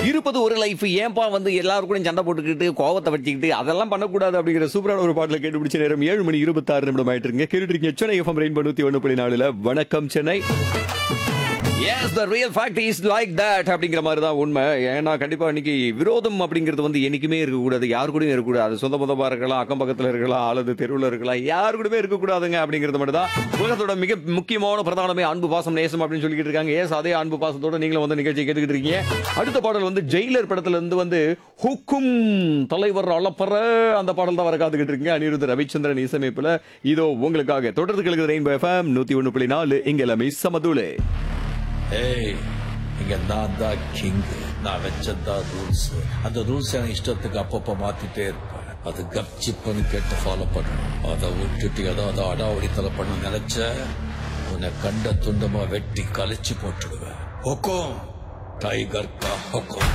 இருப்பது ஒரு லைஃப் ஏன்பா வந்து எல்லாரும் கூட சண்டை போட்டுக்கிட்டு கோவத்தை வச்சுக்கிட்டு அதெல்லாம் பண்ணக்கூடாது அப்படிங்கிற சூப்பரான ஒரு பாட்டில் கேட்டுப்பிடிச்ச நேரம் ஏழு மணி இருபத்தாறு நிமிடம் ஆயிட்டு இருங்க கேட்டுட்டு இருக்கீங்க சென்னை எஃப்எம் ரெயின் நூத்தி ஒன்று புள்ளி நாலுல வணக்கம் Chennai yes the real fact is like that அப்படிங்கிற மாதிரி தான் உண்மை ஏன்னா கண்டிப்பா இன்னைக்கு விரோதம் அப்படிங்கிறது வந்து என்னைக்குமே இருக்கக்கூடாது யாரு கூடயும் இருக்கக்கூடாது சொந்த மொத்தமா இருக்கலாம் அக்கம் பக்கத்துல இருக்கலாம் அல்லது தெருவில் இருக்கலாம் யாரு கூடவே இருக்கக்கூடாதுங்க அப்படிங்கிறது மட்டும் தான் உலகத்தோட மிக முக்கியமான பிரதானமே அன்பு பாசம் நேசம் அப்படின்னு சொல்லிட்டு இருக்காங்க ஏஸ் அதே அன்பு பாசத்தோட நீங்களும் வந்து நிகழ்ச்சி கேட்டுக்கிட்டு இருக்கீங்க அடுத்த பாடல் வந்து ஜெயிலர் படத்துல இருந்து வந்து ஹுக்கும் தலைவர் அளப்பற அந்த பாடல் தான் வர காத்துக்கிட்டு இருக்கீங்க அனிருத் ரவிச்சந்திரன் இசையமைப்புல இதோ உங்களுக்காக தொடர்ந்து கிழக்கு ரெயின்போ எஃப்எம் நூத்தி ஒன்று புள்ளி நாலு இங்க எல்லாமே சமதூளே ஏய் இங்க நான் தான் கிங் நான் வச்சதான் ரூல்ஸ் அந்த ரூல்ஸ் எனக்கு இஷ்டத்துக்கு அப்பப்ப மாத்திட்டே இருப்பேன் அது கப்சிப்புன்னு கேட்டு ஃபாலோ பண்ணணும் அதை விட்டுட்டு ஏதாவது அடாவடித்தலை பண்ண நினைச்ச உன்னை கண்ட துண்டமா வெட்டி கழிச்சு போட்டுடுவேன் ஹொக்கோம் டைகர் கா ஹொக்கோம்